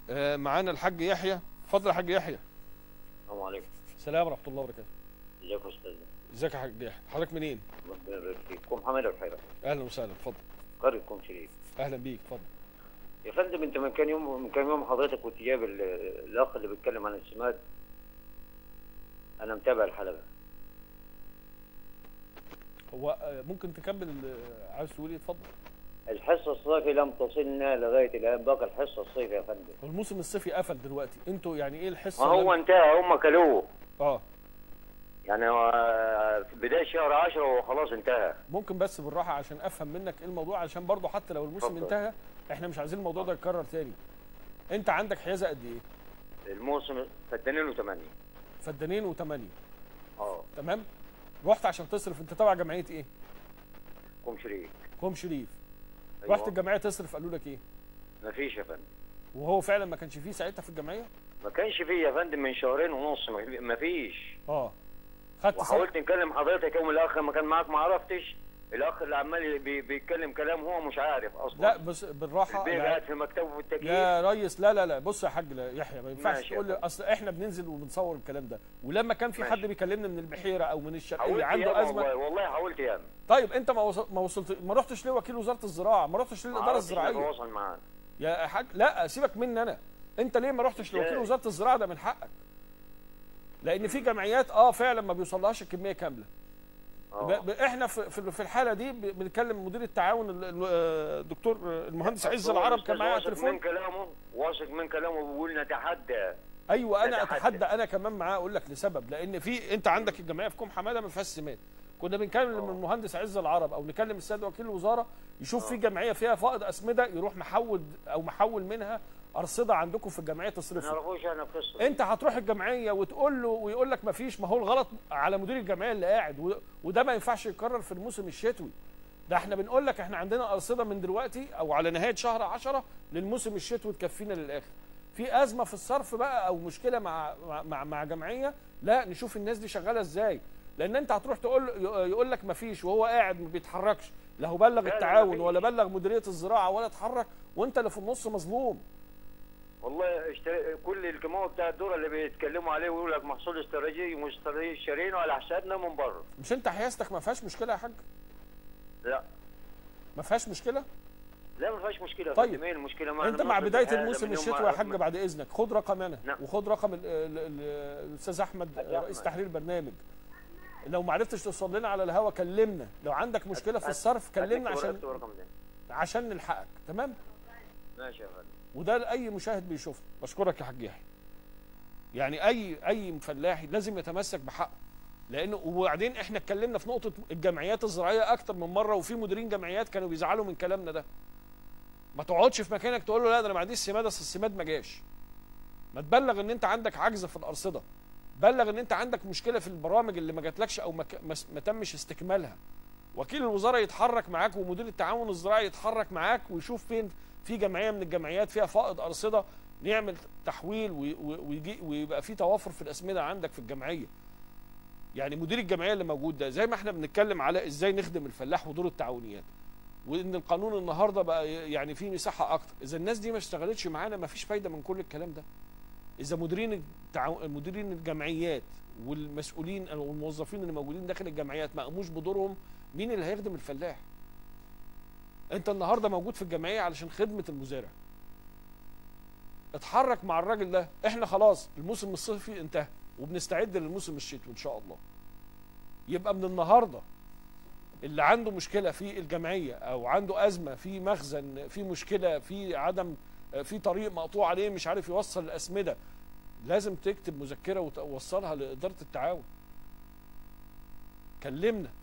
آه، معانا الحاج يحيى اتفضل يا حاج يحيى السلام عليكم السلام ورحمه الله وبركاته ازيك يا استاذ ازيك يا حاج يحيى حضرتك منين ربنا يبارك فيك كوم حماده الخيرات اهلا وسهلا اتفضل قرية كوم شريف اهلا بيك اتفضل يا فندم انت من كام يوم من كام يوم حضرتك كنت جايب ال- الاخ اللي بيتكلم عن السماد انا متابع الحلقه هو آه، ممكن تكمل آه، عاوز تقول ايه اتفضل الحصه الصيفي لم تصلنا لغايه الان بقى الحصه الصيفي يا فندم الموسم الصيفي قفل دلوقتي انتوا يعني ايه ما الحصه هو اللي- انتهى هم كلوه اه يعني آه، في بدايه شهر 10 وخلاص انتهى ممكن بس بالراحه عشان افهم منك ايه الموضوع عشان برضو حتى لو الموسم اتفضل. انتهى احنا مش عايزين الموضوع ده يتكرر تاني انت عندك حيازه قد ايه الموسم فدانين وثمانية فدانين وثمانيه اه تمام رحت عشان تصرف انت تبع جمعيه ايه كوم شريف كوم شريف أيوة. رحت الجمعيه تصرف قالوا لك ايه مفيش يا فندم وهو فعلا ما كانش فيه ساعتها في الجمعيه ما كانش فيه يا فندم من شهرين ونص ما- مفيش اه خدت سنة. وحاولت نكلم حضرتك يوم الاخ ما كان معاك ما عرفتش الاخ اللي عمال بي بيتكلم كلام هو مش عارف اصلا لا بس بالراحه البيه أنا- قاعد في مكتبه في التكييف يا ريس لا لا لا بص يا حاج لا- يحيى ما ينفعش ماشي يا تقول لي فندم. اصل احنا بننزل وبنصور الكلام ده ولما كان في ماشي. حد بيكلمنا من البحيره او من الشرقيه حاولت عنده ياما ازمه والله والله حاولت ياما طيب انت ما وصل... ما وصلت ما رحتش ليه وكيل وزاره الزراعه ما رحتش ليه ما الاداره عرفتش الزراعيه اتواصل معاه يا حاج لا سيبك مني انا انت ليه ما رحتش لوكيل ازاي؟ وزاره الزراعه ده من حقك لان في جمعيات اه فعلا ما بيوصلهاش الكميه كامله اه ب... ب... احنا في في في الحاله دي ب... بنتكلم مدير التعاون ال- ال- آه، الدكتور آه، المهندس عز هو العرب الأستاذ كان معايا على واثق التليفون من كلامه واثق من كلامه بيقول نتحدى ايوه انا نتحدى. اتحدى انا كمان معاه اقول لك لسبب لان في انت عندك الجمعيه في كوم حماده ما فيهاش سمات كنا بنكلم آه. المهندس عز العرب او نكلم السيد وكيل الوزاره يشوف في جمعيه فيها فائض اسمده يروح محول او محول منها ارصده عندكم في الجمعيه ما تصرفها نعرفوش احنا القصه دي. انت هتروح الجمعيه وتقول له ويقول لك ما فيش ما هو الغلط على مدير الجمعيه اللي قاعد و- وده ما ينفعش يتكرر في الموسم الشتوي ده احنا بنقول لك احنا عندنا ارصده من دلوقتي او على نهايه شهر 10 للموسم الشتوي تكفينا للاخر في ازمه في الصرف بقى او مشكله مع مع مع, مع جمعيه لا نشوف الناس دي شغاله ازاي لان انت هتروح تقول يقول لك ما فيش وهو قاعد ما بيتحركش لا هو بلغ لا التعاون مفيش. ولا بلغ مديريه الزراعه ولا اتحرك وانت اللي في النص مظلوم والله اشتري كل الجماعه بتاع الدوره اللي بيتكلموا عليه ويقول لك محصول استراتيجي مشتريينه على حسابنا من بره مش انت حيازتك ما فيهاش مشكله يا حاج لا ما فيهاش مشكله لا ما فيهاش مشكله يا طيب. فندم، ايه المشكله ما انت أنا مع مصر بدايه في هذا الموسم من يوم الشتوي ما- يا حاج بعد اذنك خد رقم انا نعم. وخد رقم ال- ال- ال- الاستاذ احمد أحمد. رئيس تحرير البرنامج لو ما عرفتش توصل لنا على الهوا كلمنا لو عندك مشكله في الصرف كلمنا أديك عشان ورقة ورقم ده. عشان نلحقك تمام ماشي يا فندم وده لاي مشاهد بيشوفنا بشكرك يا حاج يحيى يعني اي اي فلاح لازم يتمسك بحقه لانه وبعدين احنا اتكلمنا في نقطه الجمعيات الزراعيه اكتر من مره وفي مديرين جمعيات كانوا بيزعلوا من كلامنا ده ما تقعدش في مكانك تقول له لا ده انا ما عنديش سماد اصل السماد ما جاش ما تبلغ ان انت عندك عجز في الارصده بلغ ان انت عندك مشكله في البرامج اللي ما جاتلكش او ما, ك- ما, س- ما تمش استكمالها وكيل الوزاره يتحرك معاك ومدير التعاون الزراعي يتحرك معاك ويشوف فين في جمعيه من الجمعيات فيها فائض ارصده نعمل تحويل وي- وي- ويجي ويبقى في توافر في الاسمده عندك في الجمعيه يعني مدير الجمعيه اللي موجود ده زي ما احنا بنتكلم على ازاي نخدم الفلاح ودور التعاونيات وان القانون النهارده بقى يعني فيه مساحه اكتر اذا الناس دي ما اشتغلتش معانا ما فيش فايده من كل الكلام ده اذا مديرين التعاو... مديرين الجمعيات والمسؤولين او الموظفين اللي موجودين داخل الجمعيات ما قاموش بدورهم مين اللي هيخدم الفلاح انت النهارده موجود في الجمعيه علشان خدمه المزارع اتحرك مع الراجل ده احنا خلاص الموسم الصيفي انتهى وبنستعد للموسم الشتوي ان شاء الله يبقى من النهارده اللي عنده مشكله في الجمعيه او عنده ازمه في مخزن في مشكله في عدم في طريق مقطوع عليه مش عارف يوصل الاسمده لازم تكتب مذكره وتوصلها لاداره التعاون كلمنا